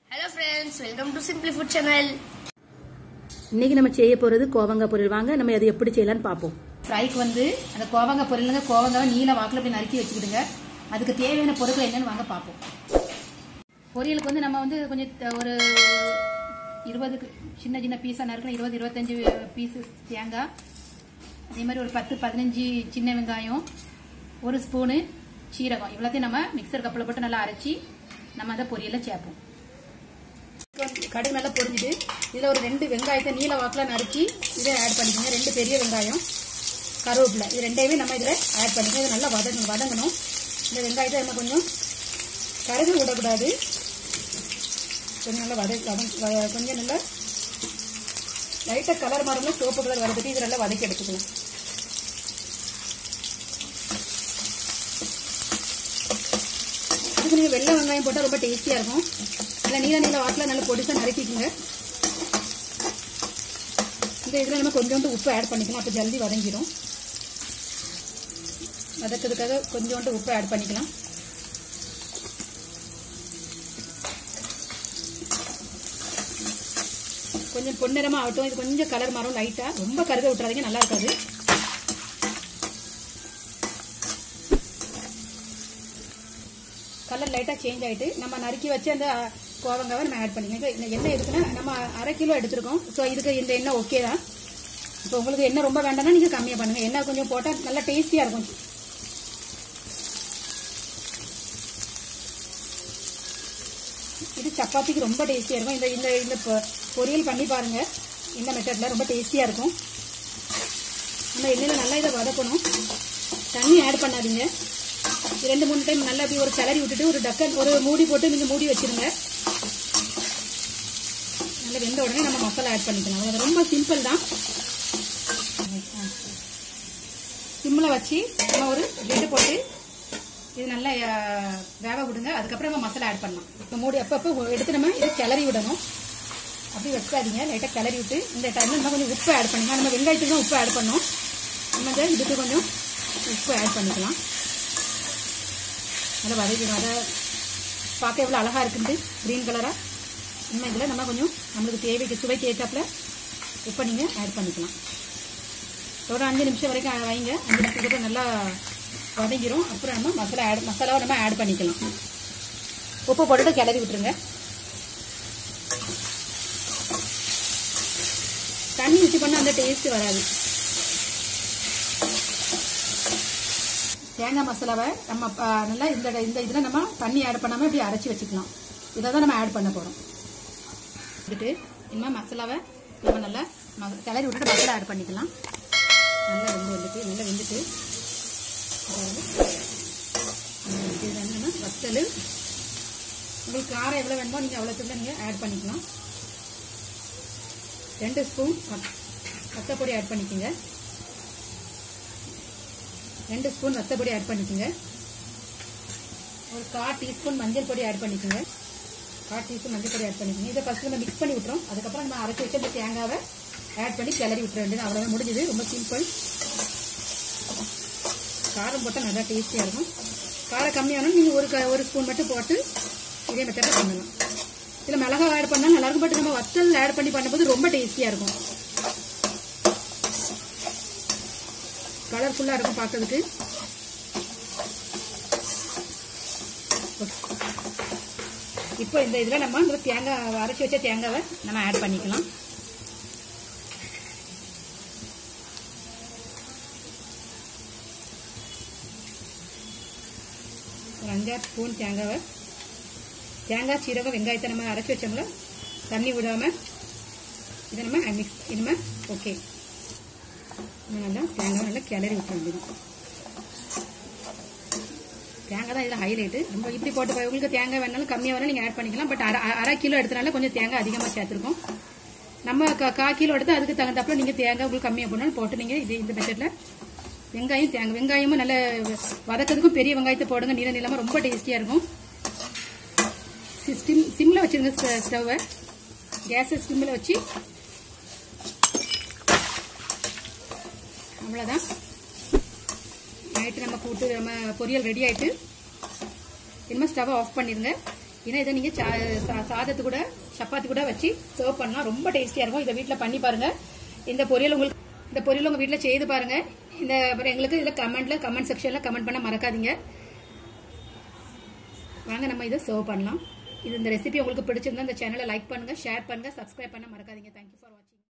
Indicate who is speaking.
Speaker 1: hello friends welcome to Simply Food channel
Speaker 2: இன்னைக்கு நம்ம செய்ய போறது கோவங்காய் பொரியல் வாங்க நம்ம அதை எப்படி செய்யலாம்னு பார்ப்போம்
Speaker 3: ஃப்ரைக்கு வந்து அந்த கோவங்காய் பொரியலுங்க கோவங்காவை நீல வாக்கில் அப்படி நறுக்கி வச்சுக்கிடுங்க அதுக்கு தேவையான பொருட்கள் என்னன்னு வாங்க பார்ப்போம் பொரியலுக்கு வந்து நம்ம வந்து கொஞ்சம் த- ஒரு இருபது சின்ன சின்ன பீஸாக நறுக்கணும் இருபது இருபத்தஞ்சி பீஸு தேங்காய் அதே மாதிரி ஒரு பத்து பதினஞ்சு சின்ன வெங்காயம் ஒரு ஸ்பூனு சீரகம் இவ்வளோத்தையும் நம்ம மிக்சர் கப்பில் போட்டு நல்லா அரைச்சி நம்ம அதை பொரியலில் சேர்ப்போம் கடுகு நல்லா பொரிஞ்சுட்டு இதில் ஒரு ரெண்டு வெங்காயத்தை நீல வாக்கில் நறுக்கி இதை ஆட் பண்ணிக்கோங்க ரெண்டு பெரிய வெங்காயம் கருவேப்பிலை இது ரெண்டையுமே நம்ம இதில் ஆட் பண்ணிக்கணும் இது நல்லா வதங்கணும் வதங்கணும் இந்த வெங்காயத்தை நம்ம கொஞ்சம் கருகு விடக்கூடாது கொஞ்சம் நல்லா வத வதங் வ- கொஞ்சம் நல்லா லைட்டாக கலர் மாறணும் சோப்பு கலர் வதக்கிட்டு இது நல்லா வதக்கி எடுத்துக்கலாம் இதுக்கு நீங்கள் வெள்ளை வெங்காயம் போட்டால் ரொம்ப டேஸ்டியாக இருக்கும் இல்லை நீல நீல வாக்கில் நல்லா பொடிசாக நறுக்கிக்கோங்க இந்த இதில் நம்ம கொஞ்சோண்டு உப்பு ஆட் பண்ணிக்கலாம் அப்போ ஜல்தி வதங்கிடும் வதக்கிறதுக்காக கொஞ்சோண்டு உப்பு ஆட் பண்ணிக்கலாம் கொஞ்சம் பொன்னிறமாக ஆகட்டும் இது கொஞ்சம் கலர் மாறும் லைட்டாக ரொம்ப கருக விட்டுறாதீங்க நல்லா இருக்காது கலர் லைட்டாக சேஞ்ச் ஆகிட்டு நம்ம நறுக்கி வச்சு அந்த கோவங்காவை நம்ம ஆட் பண்ணிக்கலாம் இந்த எண்ணெய் எதுக்குன்னா நம்ம அரை கிலோ எடுத்திருக்கோம் ஸோ இதுக்கு இந்த எண்ணெய் ஓகே தான் இப்போ உங்களுக்கு எண்ணெய் ரொம்ப வேண்டாம்னா நீங்கள் கம்மியாக பண்ணுங்கள் எண்ணெய் கொஞ்சம் போட்டால் நல்லா டேஸ்டியாக இருக்கும் இது சப்பாத்திக்கு ரொம்ப டேஸ்டியாக இருக்கும் இந்த இந்த இந்த பொ- பொரியல் பண்ணி பாருங்கள் இந்த மெத்தடில் ரொம்ப டேஸ்டியாக இருக்கும் நம்ம எண்ணெயில் நல்லா இதை வதக்கணும் தண்ணி ஆட் பண்ணாதீங்க இது ரெண்டு மூணு டைம் நல்லா அப்படி ஒரு கிளறி விட்டுட்டு ஒரு டக்கன் ஒரு மூடி போட்டு நீங்கள் மூடி வச்சிருங்க நல்லா வெந்த உடனே நம்ம மசாலா ஆட் பண்ணிக்கலாம் அது ரொம்ப சிம்பிள் தான் சிம்மில் வச்சு நம்ம ஒரு லிட்டு போட்டு இது நல்லா அஹ், வேக விடுங்க அதுக்கப்புறம் நம்ம மசாலா ஆட் பண்ணலாம் இப்போ மூடி அப்பப்போ எடுத்து நம்ம இதை கிளறி விடணும் அப்படி வச்சாதீங்க லைட்டாக கிளறி விட்டு இந்த டைமில் நம்ம கொஞ்சம் உப்பு ஆட் பண்ணிக்கலாம் நம்ம வெங்காயத்துக்கு தான் உப்பு ஆட் பண்ணோம் நம்ம இந்த இதுக்கு கொஞ்சம் உப்பு ஆட் பண்ணிக்கலாம் அதை வதக்கிடும் அதை பார்க்க எவ்வளோ அழகாக இருக்குது க்ரீன் கலராக இன்னும் இதில் நம்ம கொஞ்சம் நம்மளுக்கு தேவைக்கு சுவைக்கு ஏற்றாப்புல உப்பை நீங்கள் ஆட் பண்ணிக்கலாம் ஒரு அஞ்சு நிமிஷம் வரைக்கும் வைங்க அஞ்சு நிமிஷத்துக்கு அப்புறம் நல்லா வதங்கிரும் அப்புறம் நம்ம மசாலா ஆட் மசாலாவை நம்ம ஆட் பண்ணிக்கலாம் உப்பு போட்டுட்டு கிளறி விட்டுருங்க தண்ணி ஊற்றி பண்ணால் அந்த டேஸ்ட் வராது தேங்காய் மசாலாவை நம்ம ஆ, நல்லா இந்த இந்த இதில் நம்ம தண்ணி ஆட் பண்ணாமல் இப்படி அரைச்சி வச்சுக்கலாம் இதை தான் நம்ம ஆட் பண்ண போகிறோம் இதுக்கு இனிமேல் மசாலாவை நம்ம நல்லா ம- கிளறி விட்டுட்டு மசாலா ஆட் பண்ணிக்கலாம் நல்லா வெந்து வந்துட்டு நல்லா வெந்துட்டு அதாவது ம், இது வந்து நம்ம வத்தல் உங்களுக்கு காரம் எவ்வளோ வேணுமோ நீங்கள் அவ்வளோத்துக்குள்ள நீங்கள் ஆட் பண்ணிக்கலாம் ரெண்டு ஸ்பூன் வத்தப்பொடி ஆட் பண்ணிக்கோங்க ரெண்டு ஸ்பூன் வத்தப்பொடி ஆட் பண்ணிக்கோங்க ஒரு கால் டீஸ்பூன் மஞ்சள் பொடி ஆட் பண்ணிக்கோங்க கால் டீஸ்பூன் மஞ்சள் பொடி ஆட் பண்ணிக்கோங்க இதை ஃபஸ்ட்டு நம்ம மிக்ஸ் பண்ணி விட்டுறோம் அதுக்கப்புறம் நம்ம அரைச்சி வச்ச இந்த தேங்காவை ஆட் பண்ணி கிளறி விட்டுற வேண்டியது அவ்வளோதான் முடிஞ்சது ரொம்ப சிம்பிள் காரம் போட்டால் நல்லா டேஸ்டியாக இருக்கும் காரம் கம்மியானாலும் நீங்கள் ஒரு க- ஒரு ஸ்பூன் மட்டும் போட்டு இதே மெத்தடில் பண்ணலாம் இதில் மிளகா ஆட் பண்ணால் நல்லாயிருக்கும் பட் நம்ம வத்தல் ஆட் பண்ணி பண்ணும்போது ரொம்ப டேஸ்டியாக இருக்கும் கலர்ஃபுல்லாக இருக்கும் பார்க்கறதுக்கு இப்போ இந்த இதில் நம்ம இந்த தேங்காய் அரைச்சி வச்ச தேங்காவை நம்ம ஆட் பண்ணிக்கலாம் ஒரு அஞ்சாறு ஸ்பூன் தேங்காவை தேங்காய் சீரகம் வெங்காயத்தை நம்ம அரைச்சி வச்சோம்ல தண்ணி விடாமல் இதை நம்ம மிக்ஸ் இனிமே ஓகே நல்லா தேங்காய் நல்லா கிளறி விட்டுற வேண்டியது தேங்காய் தான் இதில் ஹைலைட்டு ரொம்ப இப்படி போட்டு போய் உங்களுக்கு தேங்காய் வேணாலும் கம்மியாக வேணாலும் நீங்கள் ஆட் பண்ணிக்கலாம் பட் அரை அரை கிலோ எடுத்தனால கொஞ்சம் தேங்காய் அதிகமாக சேர்த்துருக்கோம் நம்ம கா கா கிலோ எடுத்து அதுக்கு தகுந்தாப்புல நீங்கள் தேங்காய் உங்களுக்கு கம்மியாக போனாலும் போட்டு நீங்கள் இது இந்த மெத்தடில் வெங்காயம் தேங்காய் வெங்காயமும் நல்ல வதக்கிறதுக்கும் பெரிய வெங்காயத்தை போடுங்க நீள நீளமாக ரொம்ப டேஸ்டியாக இருக்கும் சிம் சிம்மில் வச்சுருங்க ஸ்டவ்வை கேஸை சிம்மில் வச்சு அவ்வளோதான் நைட்டு நம்ம கூட்டு நம்ம பொரியல் ரெடி ஆயிட்டு இனிமேல் ஸ்டவ்வை ஆஃப் பண்ணிடுங்க ஏன்னா இதை நீங்கள் சாதத்து கூட சப்பாத்தி கூட வச்சு சர்வ் பண்ணலாம் ரொம்ப டேஸ்டியாக இருக்கும் இதை வீட்டில் பண்ணி பாருங்க இந்த பொரியல் உங்களுக்கு இந்த பொரியல் உங்கள் வீட்டில் செய்து பாருங்க இந்த அப்புறம் எங்களுக்கு இதில் கமெண்ட்ல கமெண்ட் செக்ஷனில் கமெண்ட் பண்ண மறக்காதீங்க வாங்க நம்ம இதை சர்வ் பண்ணலாம் இது இந்த ரெசிபி உங்களுக்கு பிடிச்சிருந்தா இந்த சேனலை லைக் பண்ணுங்க ஷேர் பண்ணுங்க சப்ஸ்கிரைப் பண்ண மறக்காதீங்க தேங்க்யூ ஃபார் வாட்சிங்